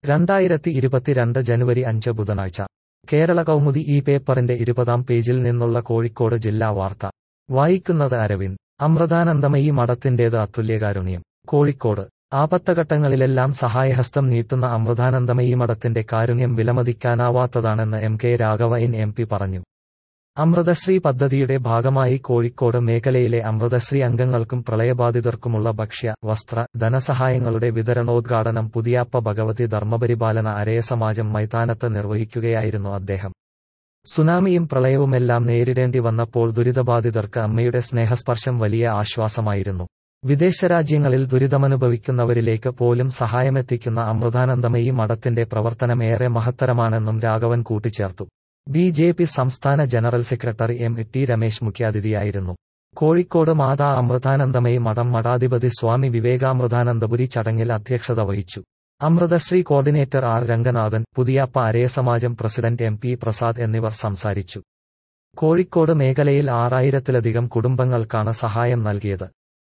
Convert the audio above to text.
രണ്ടായിരത്തി ഇരുപത്തിരണ്ട് ജനുവരി അഞ്ച് ബുധനാഴ്ച കേരള കൗമുദി ഈ പേപ്പറിന്റെ ഇരുപതാം പേജിൽ നിന്നുള്ള കോഴിക്കോട് ജില്ലാ വാർത്ത വായിക്കുന്നത് അരവിന്ദ് അമൃതാനന്ദമയി മഠത്തിന്റേത് അതുല്യകാരുണ്യം കോഴിക്കോട് ആപത്തഘട്ടങ്ങളിലെല്ലാം സഹായഹസ്തം നീട്ടുന്ന അമൃതാനന്ദമയി മഠത്തിന്റെ കാരുണ്യം വിലമതിക്കാനാവാത്തതാണെന്ന് M K Raghavan M P പറഞ്ഞു അമൃതശ്രീ പദ്ധതിയുടെ ഭാഗമായി കോഴിക്കോട് മേഖലയിലെ അമൃതശ്രീ അംഗങ്ങൾക്കും പ്രളയബാധിതർക്കുമുള്ള ഭക്ഷ്യ വസ്ത്ര ധനസഹായങ്ങളുടെ വിതരണോദ്ഘാടനം പുതിയാപ്പ ഭഗവതി ധർമ്മപരിപാലന അരയ സമാജം മൈതാനത്ത് നിർവഹിക്കുകയായിരുന്നു അദ്ദേഹം സുനാമിയും പ്രളയവുമെല്ലാം നേരിടേണ്ടി വന്നപ്പോൾ ദുരിതബാധിതർക്ക് അമ്മയുടെ സ്നേഹസ്പർശം വലിയ ആശ്വാസമായിരുന്നു വിദേശരാജ്യങ്ങളിൽ ദുരിതമനുഭവിക്കുന്നവരിലേക്ക് പോലും സഹായമെത്തിക്കുന്ന അമൃതാനന്ദമയി മഠത്തിന്റെ പ്രവർത്തനം ഏറെ മഹത്തരമാണെന്നും രാഘവൻ കൂട്ടിച്ചേർത്തു ബി ജെ പി സംസ്ഥാന general secretary M T Ramesh മുഖ്യാതിഥിയായിരുന്നു കോഴിക്കോട് മാതാ അമൃതാനന്ദമയി മഠം മഠാധിപതി സ്വാമി വിവേകാമൃതാനന്ദപുരി ചടങ്ങിൽ അധ്യക്ഷത വഹിച്ചു Amritasree coordinator R Ranganathan Puthiyappa Araya Samajam president M P Prasad എന്നിവർ സംസാരിച്ചു കോഴിക്കോട് മേഖലയിൽ ആറായിരത്തിലധികം കുടുംബങ്ങൾക്കാണ് സഹായം നൽകിയത്